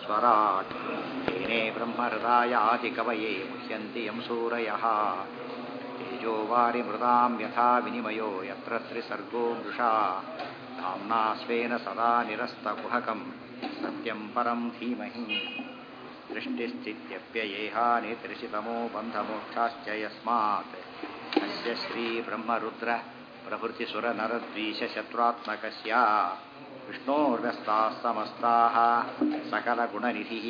स्वराट् तेने ब्रह्महृदायादिकवये मुह्यन्ति यं सूरयः तेजो वारिमृदां यथा विनिमयो यत्र त्रिसर्गो मृषा धाम्ना स्वेन सदा निरस्तकुहकं सत्यं परं धीमहि दृष्टिस्थित्यप्ययेहानित्रिशितमो बन्धमोक्षाश्च यस्मात् अस्य श्रीब्रह्मरुद्र प्रभृतिसुरनरद्वीषशत्रुत्मकस्य विष्णोर्व्यस्ताः समस्ताः सकलगुणनिधिः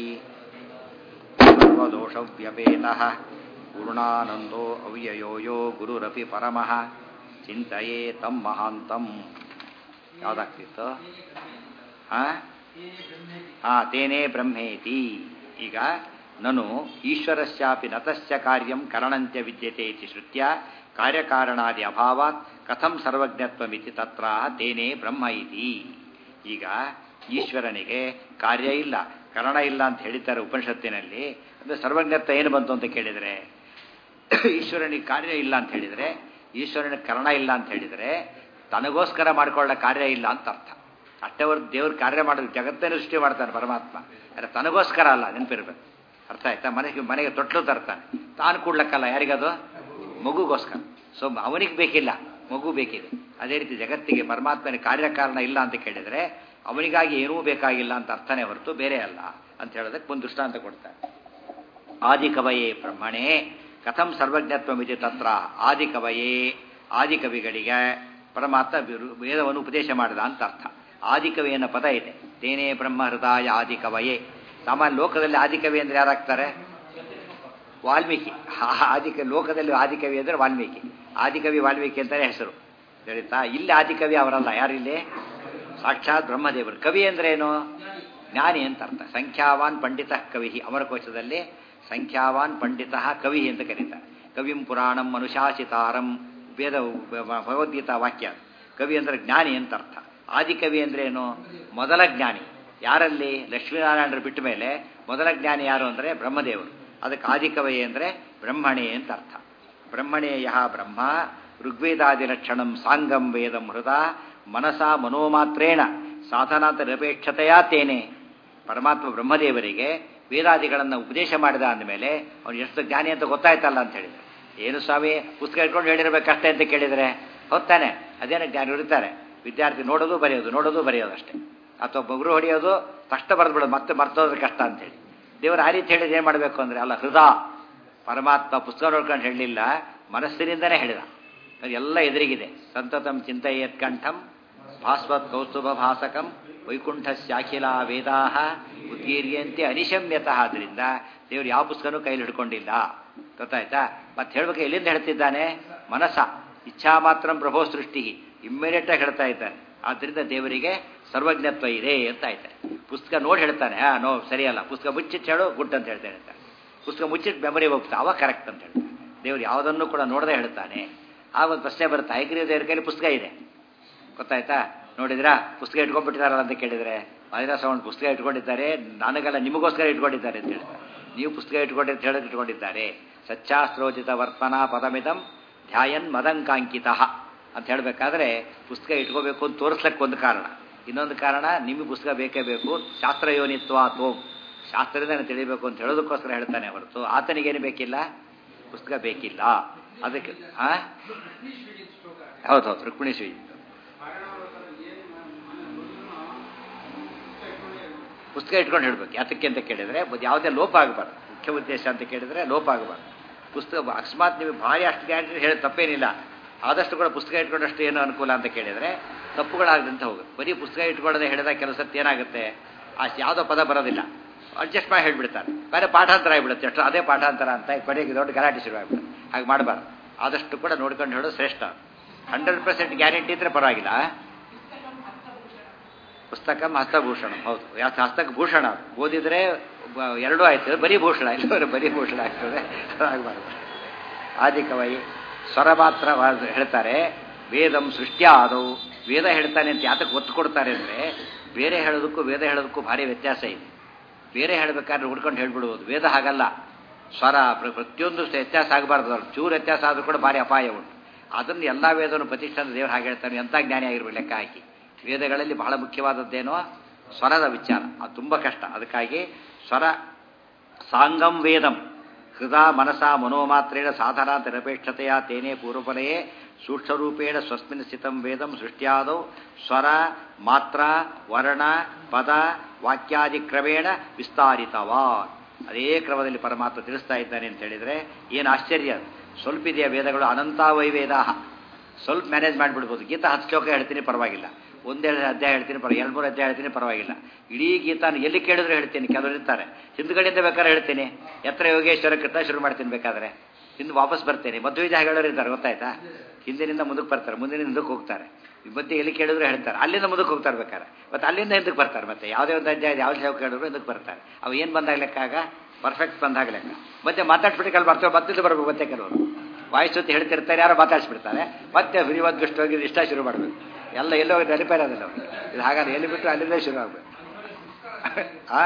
सर्वदोषव्यपेतः पूर्णानन्दो अव्ययो यो ಗುರುರಪಿ ಪರಮಃ ಚಿಂತೆಯೇ ತಮ್ಮ ಮಹಾಂತಂ ಯಾವುದಾಗ್ತಿತ್ತು ಹಾಂ ಹಾಂ ತೇನೇ ಬ್ರಹ್ಮೇತಿ ಈಗ ನನು ಈಶ್ವರಸ್ಯಾಪಿ ನತಸ್ಯ ಕಾರ್ಯಂ ಕರಣಂತ್ಯ ವಿದ್ಯತೆ ಇತಿ ಶ್ರುತ್ಯ ಕಾರ್ಯಕಾರಣಾದಿ ಅಭಾವಾತ್ ಕಥಂ ಸರ್ವಜ್ಞತ್ವಮಿತಿ ತತ್ರ ತೇನೇ ಬ್ರಹ್ಮ ಇತಿ ಈಗ ಈಶ್ವರನಿಗೆ ಕಾರ್ಯ ಇಲ್ಲ ಕರಣ ಇಲ್ಲ ಅಂತ ಹೇಳಿದ್ದಾರೆ ಉಪನಿಷತ್ತಿನಲ್ಲಿ ಅಂದರೆ ಸರ್ವಜ್ಞತ್ವ ಏನು ಬಂತು ಅಂತ ಕೇಳಿದರೆ ಈಶ್ವರನಿಗೆ ಕಾರ್ಯ ಇಲ್ಲ ಅಂತ ಹೇಳಿದರೆ ಈಶ್ವರನಿಗೆ ಕರಣ ಇಲ್ಲ ಅಂತ ಹೇಳಿದರೆ ತನಗೋಸ್ಕರ ಮಾಡ್ಕೊಳ್ಳೋ ಕಾರ್ಯ ಇಲ್ಲ ಅಂತ ಅರ್ಥ ಅಷ್ಟೇ ಹೊರತು ದೇವ್ರ ಕಾರ್ಯ ಮಾಡೋದು ಜಗತ್ತನ್ನು ಸೃಷ್ಟಿ ಮಾಡ್ತಾನೆ ಪರಮಾತ್ಮ ಆದರೆ ತನಗೋಸ್ಕರ ಅಲ್ಲ ನೆನಪಿರ್ಬೇಕು ಅರ್ಥ ಆಯ್ತಾ ಮನೆಗೆ ಮನೆಗೆ ತೊಟ್ಲು ತರ್ತಾನೆ ತಾನು ಕೂಡ್ಲಕ್ಕಲ್ಲ ಯಾರಿಗದು ಮಗುಗೋಸ್ಕರ ಸೊ ಅವನಿಗೆ ಬೇಕಿಲ್ಲ ಮಗು ಬೇಕಿದೆ ಅದೇ ರೀತಿ ಜಗತ್ತಿಗೆ ಪರಮಾತ್ಮನ ಕಾರ್ಯಕಾರಣ ಇಲ್ಲ ಅಂತ ಕೇಳಿದರೆ ಅವನಿಗಾಗಿ ಏನೂ ಬೇಕಾಗಿಲ್ಲ ಅಂತ ಅರ್ಥನೇ ಹೊರತು ಬೇರೆ ಅಲ್ಲ ಅಂತ ಹೇಳೋದಕ್ಕೆ ಒಂದು ದೃಷ್ಟಾಂತ ಕೊಡ್ತಾರೆ ಆದಿಕವಯೇ ಬ್ರಹ್ಮಣೇ ಕಥಂ ಸರ್ವಜ್ಞತ್ವಮಿತಿ ತತ್ರ ಆದಿಕವಯೇ ಆದಿಕವಿಗಳಿಗೆ ಪರಮಾತ್ಮ ವೇದವನ್ನು ಉಪದೇಶ ಮಾಡಿದ ಅಂತ ಅರ್ಥ ಆದಿಕವಿ ಅನ್ನೋ ಪದ ಇದೆ ತೇನೇ ಬ್ರಹ್ಮ ಹೃದಯ ಆದಿಕವಯೇ ಸಾಮಾನ್ಯ ಲೋಕದಲ್ಲಿ ಆದಿಕವಿ ಅಂದರೆ ಯಾರಾಗ್ತಾರೆ ವಾಲ್ಮೀಕಿ ಆದಿಕ ಲೋಕದಲ್ಲಿ ಆದಿಕವಿ ಅಂದರೆ ವಾಲ್ಮೀಕಿ ಆದಿಕವಿ ವಾಲ್ಮೀಕಿ ಅಂತಲೇ ಹೆಸರು ಹೇಳಿತಾ ಇಲ್ಲಿ ಆದಿಕವಿ ಅವರಲ್ಲ ಯಾರಿಲ್ಲಿ ಸಾಕ್ಷಾತ್ ಬ್ರಹ್ಮದೇವರು ಕವಿ ಅಂದ್ರೆ ಏನು ಜ್ಞಾನಿ ಅಂತ ಅರ್ಥ ಸಂಖ್ಯಾವಾನ್ ಪಂಡಿತ ಕವಿ ಅಮರಕೋಶದಲ್ಲಿ ಸಂಖ್ಯಾವಾನ್ ಪಂಡಿತ ಕವಿ ಅಂತ ಕರೀತಾರೆ ಕವಿಂ ಪುರಾಣಂ ಅನುಶಾಸಿತಾರಂ ವೇದ ಭಗವದ್ಗೀತಾ ವಾಕ್ಯ ಕವಿ ಅಂದ್ರೆ ಜ್ಞಾನಿ ಅಂತ ಅರ್ಥ ಆದಿಕವಿ ಅಂದ್ರೆ ಏನು ಮೊದಲ ಜ್ಞಾನಿ ಯಾರಲ್ಲಿ ಲಕ್ಷ್ಮೀನಾರಾಯಣರು ಬಿಟ್ಟ ಮೇಲೆ ಮೊದಲ ಜ್ಞಾನಿ ಯಾರು ಅಂದರೆ ಬ್ರಹ್ಮದೇವರು ಅದಕ್ಕೆ ಆದಿಕವಿ ಅಂದರೆ ಬ್ರಹ್ಮಣೆ ಅಂತ ಅರ್ಥ ಬ್ರಹ್ಮಣೇಯ ಬ್ರಹ್ಮ ಋಗ್ವೇದಾದಿ ಲಕ್ಷಣಂ ಸಾಂಗಂ ವೇದಂ ಹೃದ ಮನಸ ಮನೋಮಾತ್ರೇಣ ಸಾಧನಾಂತರಪೇಕ್ಷತೆಯ ತೇನೆ ಪರಮಾತ್ಮ ಬ್ರಹ್ಮದೇವರಿಗೆ ವೇದಾದಿಗಳನ್ನು ಉಪದೇಶ ಮಾಡಿದ ಅಂದಮೇಲೆ ಅವನು ಎಷ್ಟು ಜ್ಞಾನಿ ಅಂತ ಗೊತ್ತಾಯ್ತಲ್ಲ ಅಂತ ಹೇಳಿದರೆ ಏನು ಸ್ವಾಮಿ ಪುಸ್ತಕ ಇಟ್ಕೊಂಡು ಹೇಳಿರ್ಬೇಕಷ್ಟೇ ಅಂತ ಕೇಳಿದರೆ ಹೊತ್ತಾನೆ ಅದೇನು ಜ್ಞಾನಿ ಇರ್ತಾರೆ ವಿದ್ಯಾರ್ಥಿ ನೋಡೋದು ಬರೆಯೋದು ನೋಡೋದು ಬರೆಯೋದು ಅಷ್ಟೇ ಅಥವಾ ಬಗ್ರು ಹೊಡೆಯೋದು ಕಷ್ಟ ಬರೆದ್ಬಿಡೋದು ಮತ್ತೆ ಮರ್ತೋದ್ರೆ ಕಷ್ಟ ಅಂತೇಳಿ ದೇವರು ಆ ರೀತಿ ಹೇಳಿದ್ರೆ ಏನು ಮಾಡಬೇಕು ಅಂದರೆ ಅಲ್ಲ ಹೃದಯ ಪರಮಾತ್ಮ ಪುಸ್ತಕ ನೋಡ್ಕೊಂಡು ಹೇಳಲಿಲ್ಲ ಮನಸ್ಸಿನಿಂದನೇ ಹೇಳಿದ ಎಲ್ಲ ಎದುರಿಗಿದೆ ಸಂತತಂ ಚಿಂತೆಯತ್ ಕಂಠಂ ಭಾಸ್ವತ್ ಕೌಸ್ತುಭ ಭಾಸಕಂ ವೈಕುಂಠ ಶಾಖಿಲಾ ವೇದಾ ಉದ್ಗೀರ್ಯಂತೆ ಅನಿಶಮ್ಯತಃ ಆದ್ರಿಂದ ದೇವರು ಯಾವ ಪುಸ್ತಕನೂ ಕೈಲಿ ಹಿಡ್ಕೊಂಡಿಲ್ಲ ಗೊತ್ತಾಯ್ತಾ ಮತ್ತೆ ಹೇಳ್ಬೇಕು ಎಲ್ಲಿಂದ ಹೇಳ್ತಿದ್ದಾನೆ ಮನಸ್ಸ ಇಚ್ಛಾ ಮಾತ್ರ ಪ್ರಭೋ ಸೃಷ್ಟಿ ಇಮ್ಮಿಡಿಯೇಟ್ ಆಗಿ ಹೇಳ್ತಾ ಇದ್ದಾನೆ ಆದ್ರಿಂದ ದೇವರಿಗೆ ಸರ್ವಜ್ಞತ್ವ ಇದೆ ಅಂತ ಆಯ್ತಾರೆ ಪುಸ್ತಕ ನೋಡಿ ಹೇಳ್ತಾನೆ ಹಾ ನೋ ಸರಿಯಲ್ಲ ಪುಸ್ತಕ ಮುಚ್ಚಿಟ್ಟು ಹೇಳು ಗುಡ್ ಅಂತ ಹೇಳ್ತಾನೆ ಹೇಳ್ತಾನೆ ಪುಸ್ತಕ ಮುಚ್ಚಿಟ್ಟು ಮೆಮೊರಿ ಹೋಗ್ತಾ ಅವಾಗ ಕರೆಕ್ಟ್ ಅಂತ ಹೇಳ್ತಾನೆ ದೇವರು ಯಾವುದನ್ನು ಕೂಡ ನೋಡದೆ ಹೇಳ್ತಾನೆ ಆ ಒಂದು ಪ್ರಶ್ನೆ ಬರುತ್ತೆ ಐಗ್ರೀವ ದೇವರ ಕೈಲಿ ಪುಸ್ತಕ ಇದೆ ಗೊತ್ತಾಯ್ತಾ ನೋಡಿದ್ರಾ ಪುಸ್ತಕ ಇಟ್ಕೊಂಡ್ಬಿಟ್ಟಿದಾರಲ್ಲ ಅಂತ ಕೇಳಿದರೆ ಮಹಿಳಾ ಪುಸ್ತಕ ಇಟ್ಕೊಂಡಿದ್ದಾರೆ ನನಗೆಲ್ಲ ನಿಮಗೋಸ್ಕರ ಇಟ್ಕೊಂಡಿದ್ದಾರೆ ಅಂತ ಹೇಳ್ತಾರೆ ನೀವು ಪುಸ್ತಕ ಇಟ್ಕೊಂಡಿ ಅಂತ ಹೇಳೋಕೆ ಇಟ್ಕೊಂಡಿದ್ದಾರೆ ಸಚ್ಚಾಸ್ತ್ರೋಚಿತ ವರ್ತನಾ ಪದಮಿದಂ ಧ್ಯಾಯನ್ ಮದಂಕಾಂಕಿತ ಅಂತ ಹೇಳಬೇಕಾದ್ರೆ ಪುಸ್ತಕ ಇಟ್ಕೋಬೇಕು ಅಂತ ತೋರಿಸ್ಲಿಕ್ಕೆ ಒಂದು ಕಾರಣ ಇನ್ನೊಂದು ಕಾರಣ ನಿಮಗೆ ಪುಸ್ತಕ ಬೇಕೇ ಬೇಕು ಶಾಸ್ತ್ರಯೋನಿತ್ವ ತೋ ಶಾಸ್ತ್ರದಿಂದ ತಿಳಿಬೇಕು ಅಂತ ಹೇಳೋದಕ್ಕೋಸ್ಕರ ಹೇಳ್ತಾನೆ ಹೊರತು ಆತನಿಗೇನು ಬೇಕಿಲ್ಲ ಪುಸ್ತಕ ಬೇಕಿಲ್ಲ ಅದಕ್ಕೆ ಹಾಂ ಹೌದು ಹೌದು ರುಕ್ಮಿಣಿ ಶ್ರೀ ಪುಸ್ತಕ ಇಟ್ಕೊಂಡು ಹೇಳ್ಬೇಕು ಯಾತಕ್ಕೆ ಅಂತ ಕೇಳಿದರೆ ಯಾವುದೇ ಲೋಪ ಆಗಬಾರ್ದು ಮುಖ್ಯ ಉದ್ದೇಶ ಅಂತ ಕೇಳಿದರೆ ಲೋಪ ಆಗಬಾರ್ದು ಪುಸ್ತಕ ಅಕಸ್ಮಾತ್ ನೀವು ಭಾರಿ ಅಷ್ಟು ಗ್ಯಾರಂಟಿ ಹೇಳಿ ತಪ್ಪೇನಿಲ್ಲ ಆದಷ್ಟು ಕೂಡ ಪುಸ್ತಕ ಇಟ್ಕೊಂಡಷ್ಟು ಏನು ಅನುಕೂಲ ಅಂತ ಕೇಳಿದರೆ ತಪ್ಪುಗಳಾಗದಂತ ಹೋಗುತ್ತೆ ಬರೀ ಪುಸ್ತಕ ಇಟ್ಕೊಳ್ಳೋದೇ ಹೇಳಿದ ಕೆಲಸ ಏನಾಗುತ್ತೆ ಅಷ್ಟು ಯಾವುದೋ ಪದ ಬರೋದಿಲ್ಲ ಅಡ್ಜಸ್ಟ್ ಮಾಡಿ ಹೇಳ್ಬಿಡ್ತಾರೆ ಬೇರೆ ಪಾಠಾಂತರ ಆಗಿಬಿಡುತ್ತೆ ಅಷ್ಟು ಅದೇ ಪಾಠಾಂತರ ಅಂತ ಕೊನೆಗೆ ದೊಡ್ಡ ಗಲಾಟೆ ಶುರು ಆಗ್ಬಿಡುತ್ತೆ ಹಾಗೆ ಮಾಡಬಾರ್ದು ಆದಷ್ಟು ಕೂಡ ನೋಡ್ಕೊಂಡು ಹೇಳೋದು ಶ್ರೇಷ್ಠ ಹಂಡ್ರೆಡ್ ಪರ್ಸೆಂಟ್ ಗ್ಯಾರಂಟಿ ಇದ್ರೆ ಪರವಾಗಿಲ್ಲ ಪುಸ್ತಕ ಹಸ್ತಭೂಷಣ ಹೌದು ಯಾಕೆ ಹಸ್ತಕ ಭೂಷಣ ಓದಿದ್ರೆ ಎರಡೂ ಆಯ್ತದೆ ಬರೀ ಭೂಷಣ ಇಲ್ಲವರೆ ಬರೀ ಭೂಷಣ ಆಗ್ತದೆ ಆಗಬಾರ್ದು ಆದಿಕವೈ ಸ್ವರ ಮಾತ್ರ ಹೇಳ್ತಾರೆ ವೇದಂ ಸೃಷ್ಟಿ ಆದವು ವೇದ ಹೇಳ್ತಾನೆ ಅಂತ ಯಾತಕ್ಕೆ ಒತ್ತು ಕೊಡ್ತಾರೆ ಅಂದರೆ ಬೇರೆ ಹೇಳೋದಕ್ಕೂ ವೇದ ಹೇಳೋದಕ್ಕೂ ಭಾರಿ ವ್ಯತ್ಯಾಸ ಇದೆ ಬೇರೆ ಹೇಳಬೇಕಾದ್ರೆ ಹುಡ್ಕೊಂಡು ಹೇಳ್ಬಿಡ್ಬೋದು ವೇದ ಹಾಗಲ್ಲ ಸ್ವರ ಪ್ರತಿಯೊಂದು ವ್ಯತ್ಯಾಸ ಆಗಬಾರ್ದು ಚೂರು ವ್ಯತ್ಯಾಸ ಆದರೂ ಕೂಡ ಭಾರಿ ಅಪಾಯ ಉಂಟು ಅದನ್ನು ಎಲ್ಲ ವೇದವನ್ನು ಪ್ರತಿಷ್ಠಾನ ದೇವರು ಹಾಗೆ ಹೇಳ್ತಾನೆ ಎಂಥ ಜ್ಞಾನಿ ಆಗಿರ್ಬೇಕು ಲೆಕ್ಕ ಹಾಕಿ ವೇದಗಳಲ್ಲಿ ಬಹಳ ಮುಖ್ಯವಾದದ್ದೇನೋ ಸ್ವರದ ವಿಚಾರ ಅದು ತುಂಬ ಕಷ್ಟ ಅದಕ್ಕಾಗಿ ಸ್ವರ ಸಾಂಗಂ ವೇದಂ ಹೃದಾ ಮನಸ ಮನೋಮಾತ್ರೇಣ ಸಾಧನಾಂತ ನಿರಪೇಕ್ಷತೆಯ ತೇನೇ ಪೂರ್ವಫಲಯೇ ಸೂಕ್ಷ್ಮರೂಪೇಣ ಸ್ವಸ್ಮಿನ್ ಸ್ಥಿತಂ ವೇದಂ ಸೃಷ್ಟ್ಯಾದೌ ಸ್ವರ ಮಾತ್ರ ವರ್ಣ ಪದ ವಾಕ್ಯಾದಿ ಕ್ರಮೇಣ ವಿಸ್ತಾರಿತವಾನ್ ಅದೇ ಕ್ರಮದಲ್ಲಿ ಪರಮಾತ್ಮ ತಿಳಿಸ್ತಾ ಇದ್ದಾನೆ ಅಂತ ಹೇಳಿದರೆ ಏನು ಆಶ್ಚರ್ಯ ಅದು. ಸ್ವಲ್ಪ ಇದೆಯಾ ವೇದಗಳು ಅನಂತ ವೈವೇದಾಹ ಸ್ವಲ್ಪ ಮ್ಯಾನೇಜ್ ಮಾಡಿಬಿಡ್ಬೋದು ಗೀತಾ ಹತ್ತು ಶ್ಲೋಕ ಹೇಳ್ತೀನಿ ಪರವಾಗಿಲ್ಲ ಒಂದೆರಡು ಅಧ್ಯಾಯ ಹೇಳ್ತೀನಿ ಪರ ಎರಡು ಮೂರು ಅಧ್ಯಾಯ ಹೇಳ್ತೀನಿ ಪರವಾಗಿಲ್ಲ ಇಡೀ ಗೀತಾನ ಎಲ್ಲಿ ಕೇಳಿದ್ರು ಹೇಳ್ತೀನಿ ಕೆಲವರು ಇರ್ತಾರೆ ಹಿಂದ್ಗಡೆಯಿಂದ ಬೇಕಾದ್ರೆ ಹೇಳ್ತೀನಿ ಎತ್ತರ ಯೋಗೇಶ್ವರ ಕೃತ ಶುರು ಮಾಡ್ತೀನಿ ಬೇಕಾದ್ರೆ ಹಿಂದೆ ವಾಪಸ್ ಬರ್ತೇನೆ ಮದುವೆ ಹೇಳೋರು ಇರ್ತಾರೆ ಗೊತ್ತಾಯ್ತಾ ಹಿಂದಿನಿಂದ ಮುಂದಕ್ಕೆ ಬರ್ತಾರೆ ಮುಂದಿನಿಂದ ಹಿಂದಕ್ಕೆ ಹೋಗ್ತಾರೆ ಈ ಮಧ್ಯೆ ಎಲ್ಲಿ ಕೇಳಿದ್ರು ಹೇಳ್ತಾರೆ ಅಲ್ಲಿಂದ ಮುಂದಕ್ಕೆ ಹೋಗ್ತಾರೆ ಬೇಕಾದ್ರೆ ಮತ್ತೆ ಅಲ್ಲಿಂದ ಹಿಂದಕ್ಕೆ ಬರ್ತಾರೆ ಮತ್ತೆ ಯಾವುದೇ ಒಂದು ಅಧ್ಯಾಯ ಯಾವ ಶ್ಲೋಕ ಕೇಳಿದ್ರು ಹಿಂದಕ್ಕೆ ಬರ್ತಾರೆ ಅವು ಏನು ಬಂದಾಗ ಲೆಕ್ಕಾಗ ಪರ್ಫೆಕ್ಟ್ ಬಂದಾಗ ಲೆಕ್ಕ ಮತ್ತೆ ಮಾತಾಡ್ಬಿಟ್ಟು ಕೆಲವು ಬರ್ತಾರೆ ಮತ್ತೆ ಬರ್ಬೇಕು ಮತ್ತೆ ಕೆಲವರು ವಾಯ್ಸ್ ಜೊತೆ ಹೇಳ್ತಿರ್ತಾರೆ ಯಾರೋ ಮಾತಾಡ್ಸ್ಬಿಡ್ತಾರೆ ಮತ್ತೆ ಇವತ್ತು ಇಷ್ಟು ಹೋಗಿ ಇಷ್ಟ ಶುರು ಮಾಡಬೇಕು ಎಲ್ಲ ಎಲ್ಲೋ ನೆನಪೇ ಇರೋದಿಲ್ಲ ಅವ್ರಿಗೆ ಇದು ಹಾಗಾದ್ರೆ ಎಲ್ಲಿ ಬಿಟ್ಟು ಅಲ್ಲಿಂದ ಶುರು ಆಗ್ಬೇಕು ಆ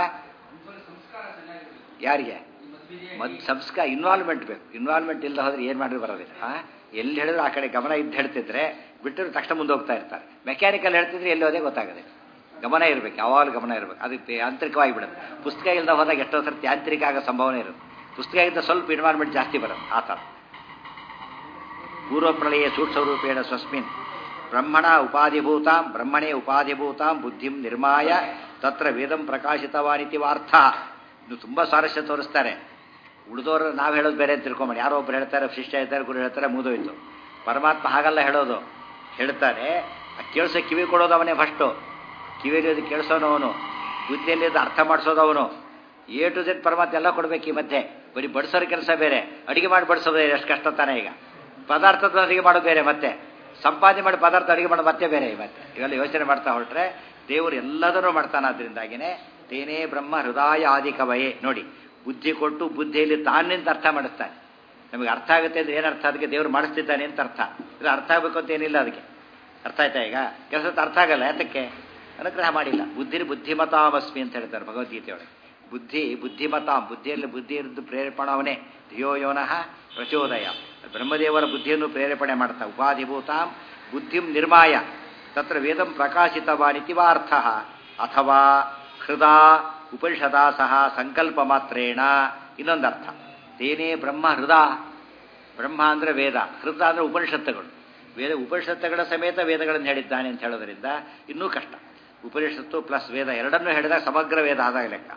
ಯಾರಿಗೆ ಮದ್ ಸಂಸ್ಕಾರ ಇನ್ವಾಲ್ವ್ಮೆಂಟ್ ಬೇಕು ಇನ್ವಾಲ್ವ್ಮೆಂಟ್ ಇಲ್ಲದ ಹೋದ್ರೆ ಏನು ಮಾಡಿದ್ರು ಬರೋದಿಲ್ಲ ಆ ಎಲ್ಲಿ ಹೇಳಿದ್ರು ಆ ಕಡೆ ಗಮನ ಇದ್ದು ಹೇಳ್ತಿದ್ರೆ ಬಿಟ್ಟರು ತಕ್ಷಣ ಮುಂದೆ ಹೋಗ್ತಾ ಇರ್ತಾರೆ ಮೆಕ್ಯಾನಿಕಲ್ ಹೇಳ್ತಿದ್ರೆ ಎಲ್ಲಿ ಹೋದೇ ಗೊತ್ತಾಗದೆ ಗಮನ ಇರಬೇಕು ಯಾವಾಗಲೂ ಗಮನ ಇರಬೇಕು ಅದು ಯಾಂತ್ರಿಕವಾಗಿ ಬಿಡುತ್ತೆ ಪುಸ್ತಕ ಇಲ್ಲದ ಹೋದಾಗ ಎಷ್ಟೋ ಸರ್ತಿ ಯಾಂತ್ರಿಕ ಆಗೋ ಸಂಭಾವನೆ ಇರುತ್ತೆ ಪುಸ್ತಕದಿಂದ ಸ್ವಲ್ಪ ಇನ್ವಾಲ್ವ್ಮೆಂಟ್ ಜಾಸ್ತಿ ಬರುತ್ತೆ ಆ ಥರ ಪೂರ್ವಪ್ರಳಯ ಸೂಕ್ಷ್ಮರೂಪೇಣ ಸ್ವಸ್ಮಿನ್ ಬ್ರಹ್ಮಣ ಉಪಾಧಿಭೂತಾಂ ಬ್ರಹ್ಮಣೇ ಉಪಾಧಿಭೂತಾಂ ಬುದ್ಧಿಂ ನಿರ್ಮಾಯ ತತ್ರ ವೇದಂ ಪ್ರಕಾಶಿತವಾನಿತಿ ವಾರ್ಥ ಇದು ತುಂಬ ಸ್ವಾರಸ್ಯ ತೋರಿಸ್ತಾರೆ ಉಳಿದವರು ನಾವು ಹೇಳೋದು ಬೇರೆ ಅಂತ ತಿಳ್ಕೊಂಬೇಡಿ ಯಾರೋ ಒಬ್ರು ಹೇಳ್ತಾರೆ ಶಿಷ್ಯ ಇದ್ದಾರೆ ಗುರು ಹೇಳ್ತಾರೆ ಮುಗಿದೋಯ್ತು ಪರಮಾತ್ಮ ಹಾಗಲ್ಲ ಹೇಳೋದು ಹೇಳ್ತಾರೆ ಆ ಕೇಳಿಸೋ ಕಿವಿ ಕೊಡೋದು ಅವನೇ ಫಸ್ಟು ಕಿವಿಯಲ್ಲಿ ಅದು ಕೇಳಿಸೋನು ಅವನು ಬುದ್ಧಿಯಲ್ಲಿ ಅದು ಅರ್ಥ ಮಾಡಿಸೋದು ಅವನು ಎ ಟು ಜೆಡ್ ಪರಮಾತ್ಮ ಎಲ್ಲ ಕೊಡಬೇಕು ಈ ಮಧ್ಯೆ ಬರೀ ಬಡಿಸೋರ ಕೆಲಸ ಬೇರೆ ಅಡಿಗೆ ಮಾಡಿ ಬಡಿಸೋದು ಬೇರೆ ಎಷ್ಟು ಕಷ್ಟ ತಾನೇ ಈಗ ಪದಾರ್ಥದ ಅಡಿಗೆ ಮಾಡೋದು ಬೇರೆ ಮತ್ತೆ ಸಂಪಾದನೆ ಮಾಡಿ ಪದಾರ್ಥ ಅಡಿಗೆ ಮಾಡೋದು ಮತ್ತೆ ಬೇರೆ ಮತ್ತೆ ಇವೆಲ್ಲ ಯೋಚನೆ ಮಾಡ್ತಾ ಹೊರಟ್ರೆ ದೇವರು ಎಲ್ಲದನ್ನೂ ಮಾಡ್ತಾನೆ ಅದರಿಂದಾಗಿನೇ ತೇನೇ ಬ್ರಹ್ಮ ಹೃದಯ ಆದಿ ಕವಯೇ ನೋಡಿ ಬುದ್ಧಿ ಕೊಟ್ಟು ಬುದ್ಧಿಯಲ್ಲಿ ತಾನಿಂದ ಅರ್ಥ ಮಾಡಿಸ್ತಾನೆ ನಮಗೆ ಅರ್ಥ ಆಗುತ್ತೆ ಅಂದ್ರೆ ಏನು ಅರ್ಥ ಅದಕ್ಕೆ ದೇವರು ಮಾಡಿಸ್ತಿದ್ದಾನೆ ಅಂತ ಅರ್ಥ ಇದು ಅರ್ಥ ಆಗಬೇಕು ಅಂತ ಏನಿಲ್ಲ ಅದಕ್ಕೆ ಅರ್ಥ ಆಯ್ತಾ ಈಗ ಕೆಲಸ ಅರ್ಥ ಆಗಲ್ಲ ಯಾತಕ್ಕೆ ಅನುಗ್ರಹ ಮಾಡಿಲ್ಲ ಬುದ್ಧಿ ಬುದ್ಧಿಮತಾಮಸ್ಮಿ ಅಂತ ಹೇಳ್ತಾರೆ ಭಗವದ್ಗೀತೆಯೊಳಗೆ ಬುದ್ಧಿ ಬುದ್ಧಿಮತಾಂ ಬುದ್ಧಿಯಲ್ಲಿ ಬುದ್ಧಿ ಇருந்து ಪ್ರೇರೇಪಣವನೇ ಧಿಯೋ ಯೋನಃ ಪ್ರಚೋದಯ ಬ್ರಹ್ಮದೇವರ ಬುದ್ಧಿಯನ್ನು ಪ್ರೇರೇಪಣೆ ಮಾಡ್ತಾ ಉಪಾಧಿಭೂತಾಂ ಬುದ್ಧಿಂ ನಿರ್ಮಾಯ ತತ್ರ ವೇದಂ ಪ್ರಕಾಶಿತವಾನಿತಿ ವಾರ್ಥ ಅಥವಾ ಹೃದಾ ಉಪನಿಷದಾ ಸಹ ಸಂಕಲ್ಪ ಮಾತ್ರೇಣ ಇನ್ನೊಂದು ಅರ್ಥ ತೇನೇ ಬ್ರಹ್ಮ ಹೃದ ಬ್ರಹ್ಮ ಅಂದರೆ ವೇದ ಹೃದ ಅಂದರೆ ಉಪನಿಷತ್ತುಗಳು ವೇದ ಉಪನಿಷತ್ತುಗಳ ಸಮೇತ ವೇದಗಳನ್ನು ಹೇಳಿದ್ದಾನೆ ಅಂತ ಹೇಳೋದ್ರಿಂದ ಇನ್ನೂ ಕಷ್ಟ ಉಪನಿಷತ್ತು ಪ್ಲಸ್ ವೇದ ಎರಡನ್ನೂ ಹೇಳಿದಾಗ ಸಮಗ್ರ ವೇದ ಆದಾಗ ಲೆಕ್ಕ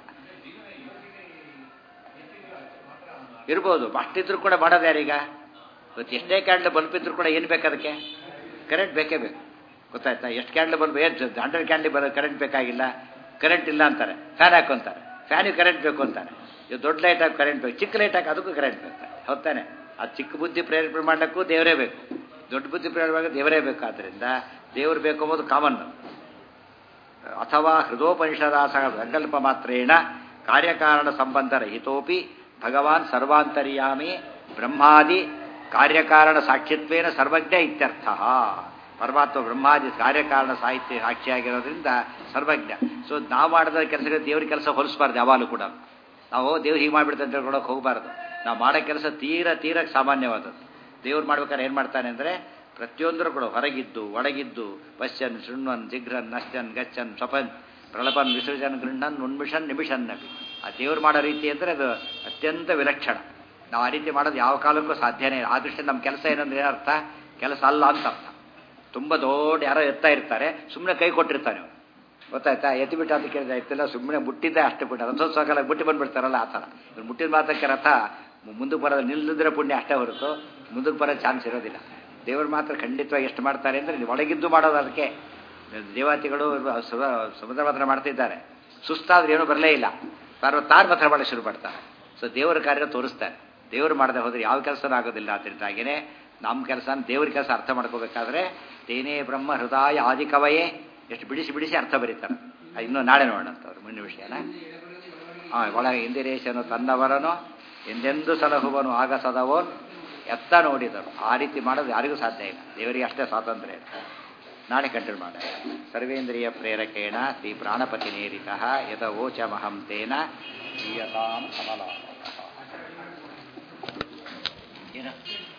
ಇರ್ಬೋದು ಅಷ್ಟಿದ್ರು ಕೂಡ ಮಾಡೋದು ಯಾರೀಗ ಇವತ್ತು ಎಷ್ಟೇ ಕ್ಯಾಂಡ್ಲ್ ಬಲ್ಬ್ ಇದ್ರು ಕೂಡ ಏನು ಬೇಕು ಅದಕ್ಕೆ ಕರೆಂಟ್ ಬೇಕೇ ಬೇಕು ಗೊತ್ತಾಯ್ತಾ ಎಷ್ಟು ಕ್ಯಾಂಡ್ಲ್ ಬಲ್ಬ್ ಏನು ಹಂಡ್ರೆಡ್ ಕ್ಯಾಂಡ್ಲಿ ಬರೋ ಕರೆಂಟ್ ಬೇಕಾಗಿಲ್ಲ ಕರೆಂಟ್ ಇಲ್ಲ ಅಂತಾರೆ ಫ್ಯಾನ್ ಹಾಕೊಂತಾರೆ ಫ್ಯಾನಿಗೆ ಕರೆಂಟ್ ಬೇಕು ಅಂತಾರೆ ಇದು ದೊಡ್ಡ ಲೈಟ್ ಹಾಕಿ ಕರೆಂಟ್ ಬೇಕು ಚಿಕ್ಕ ಲೈಟ್ ಹಾಕಿ ಅದಕ್ಕೂ ಕರೆಂಟ್ ಬೇಕು ಹೌದಾನೆ ಆ ಚಿಕ್ಕ ಬುದ್ಧಿ ಪ್ರೇರೇಪಣೆ ಮಾಡಲಿಕ್ಕೂ ದೇವರೇ ಬೇಕು ದೊಡ್ಡ ಬುದ್ಧಿ ಪ್ರೇರಣೆ ದೇವರೇ ಬೇಕು ಆದ್ದರಿಂದ ದೇವರು ಬೇಕು ಎಂಬುದು ಕಾಮನ್ ಅಥವಾ ಹೃದೋಪನಿಷದಾಸ ಸಂಕಲ್ಪ ಮಾತ್ರೇಣ ಕಾರ್ಯಕಾರಣ ಸಂಬಂಧ ರಹಿತೋಪಿ ಭಗವಾನ್ ಸರ್ವಾಂತರ್ಯಾಮಿ ಬ್ರಹ್ಮಾದಿ ಕಾರ್ಯಕಾರಣ ಸಾಕ್ಷಿತ್ವೇನ ಸರ್ವಜ್ಞ ಇತ್ಯರ್ಥ ಪರಮಾತ್ಮ ಬ್ರಹ್ಮಾದಿ ಕಾರ್ಯಕಾರಣ ಸಾಹಿತ್ಯ ಸಾಕ್ಷಿಯಾಗಿರೋದ್ರಿಂದ ಸರ್ವಜ್ಞ ಸೊ ನಾವು ಮಾಡಿದ ಕೆಲಸಕ್ಕೆ ದೇವ್ರ ಕೆಲಸ ಹೊಲಿಸಬಾರ್ದು ಯಾವಾಗಲೂ ಕೂಡ ನಾವು ದೇವ್ರು ಹೀಗೆ ಮಾಡಿಬಿಡ್ತಾರೆ ಅಂತ ಹೇಳ್ಕೊಳಕ್ಕೆ ಹೋಗಬಾರ್ದು ನಾವು ಮಾಡೋ ಕೆಲಸ ತೀರ ತೀರ ಸಾಮಾನ್ಯವಾದದ್ದು ದೇವ್ರು ಮಾಡ್ಬೇಕಾದ್ರೆ ಏನು ಮಾಡ್ತಾನೆ ಅಂದರೆ ಪ್ರತಿಯೊಂದರೂ ಕೂಡ ಹೊರಗಿದ್ದು ಒಳಗಿದ್ದು ಪಶ್ಯನ್ ಶೃಣ್ವನ್ ಜಿಘ್ರನ್ ನಶ್ಯನ್ ಗಚ್ಚನ್ ಸ್ವಪನ್ ಪ್ರಳಪನ್ ವಿಸರ್ಜನ್ ಗೃಹನ್ ಉನ್ಮಿಷನ್ ನಿಮಿಷನ್ ನಬಿ ಆ ದೇವ್ರು ಮಾಡೋ ರೀತಿ ಅಂದರೆ ಅದು ಅತ್ಯಂತ ವಿಲಕ್ಷಣ ನಾವು ಆ ರೀತಿ ಮಾಡೋದು ಯಾವ ಕಾಲಕ್ಕೂ ಸಾಧ್ಯನೇ ಇಲ್ಲ ಆ ದೃಷ್ಟಿ ನಮ್ಮ ಕೆಲಸ ಏನಂದ್ರೆ ಏನರ್ಥ ಕೆಲಸ ಅಲ್ಲ ಅಂತ ಅರ್ಥ ತುಂಬ ದೊಡ್ಡ ಯಾರೋ ಎತ್ತಾ ಇರ್ತಾರೆ ಸುಮ್ಮನೆ ಕೈ ಕೊಟ್ಟಿರ್ತಾನೆ ಅವನು ಗೊತ್ತಾಯ್ತಾ ಎತ್ತಿ ಬಿಟ್ಟು ಅಂತ ಕೇಳಿದ್ರೆ ಆಯ್ತಿಲ್ಲ ಸುಮ್ಮನೆ ಮುಟ್ಟಿದ್ದೆ ಅಷ್ಟೇ ಬಿಟ್ಟು ರಥೋತ್ಸವ ಕಾಲ ಬುಟ್ಟಿ ಬಂದ್ಬಿಡ್ತಾರಲ್ಲ ಆ ಥರ ಇವ್ರು ಮುಟ್ಟಿದ ಮಾತಕ್ಕೆ ರಥ ಮುಂದಕ್ಕೆ ಬರೋದು ನಿಲ್ಲಿದ್ರೆ ಪುಣ್ಯ ಅಷ್ಟೇ ಹೊರತು ಮುಂದಕ್ಕೆ ಬರೋ ಚಾನ್ಸ್ ಇರೋದಿಲ್ಲ ದೇವರು ಮಾತ್ರ ಖಂಡಿತವಾಗಿ ಎಷ್ಟು ಮಾಡ್ತಾರೆ ಅಂದರೆ ಒಳಗಿದ್ದು ಮಾಡೋದು ಅದಕ್ಕೆ ದೇವಾತಿಗಳು ಸಮುದ್ರ ಮಾತ್ರ ಮಾಡ್ತಿದ್ದಾರೆ ಸುಸ್ತಾದ್ರೆ ಏನೂ ಬರಲೇ ಇಲ್ಲ ತಾರು ತಾರು ಮಾತ್ರ ಮಾಡಕ್ಕೆ ಶುರು ಮಾಡ್ತಾರೆ ಸೊ ದೇವರ ಕಾರ್ಯ ತೋರಿಸ್ತಾರೆ ದೇವರು ಮಾಡದೆ ಹೋದ್ರೆ ಯಾವ ಕೆಲಸನೂ ಆಗೋದಿಲ್ಲ ಅದರಿಂದಾಗಿಯೇ ನಮ್ಮ ಕೆಲಸ ದೇವ್ರ ಕೆಲಸ ಅರ್ಥ ಮಾಡ್ಕೋಬೇಕಾದ್ರೆ ತೇನೇ ಬ್ರಹ್ಮ ಹೃದಯ ಆದಿ ಕವಯೇ ಎಷ್ಟು ಬಿಡಿಸಿ ಬಿಡಿಸಿ ಅರ್ಥ ಬರೀತಾರೆ ಇನ್ನೂ ನಾಳೆ ನೋಡೋಣ ಅಂತವ್ರು ಮುಂದಿನ ವಿಷಯನ ಹಾಂ ಒಳಗೆ ಇಂದಿರೇಶನು ತನ್ನವರನು ಎಂದೆಂದು ಸಲಹುವನು ಆಗ ಸದವೋನ್ ಎತ್ತ ನೋಡಿದರು ಆ ರೀತಿ ಮಾಡೋದು ಯಾರಿಗೂ ಸಾಧ್ಯ ಇಲ್ಲ ದೇವರಿಗೆ ಅಷ್ಟೇ ಸ್ವಾತಂತ್ರ್ಯ ಇದೆ ನಾಳೆ ಕಂಟಿನ್ಯೂ ಮಾಡ ಸರ್ವೇಂದ್ರಿಯ ಪ್ರೇರಕೇಣ ಶ್ರೀ ಪ್ರಾಣಪತಿ ನೇರಿತ ಯದ ಓಚಮಹಂ ತೇನ ಜೀಯತಾಂ ಕಮಲ ಏನ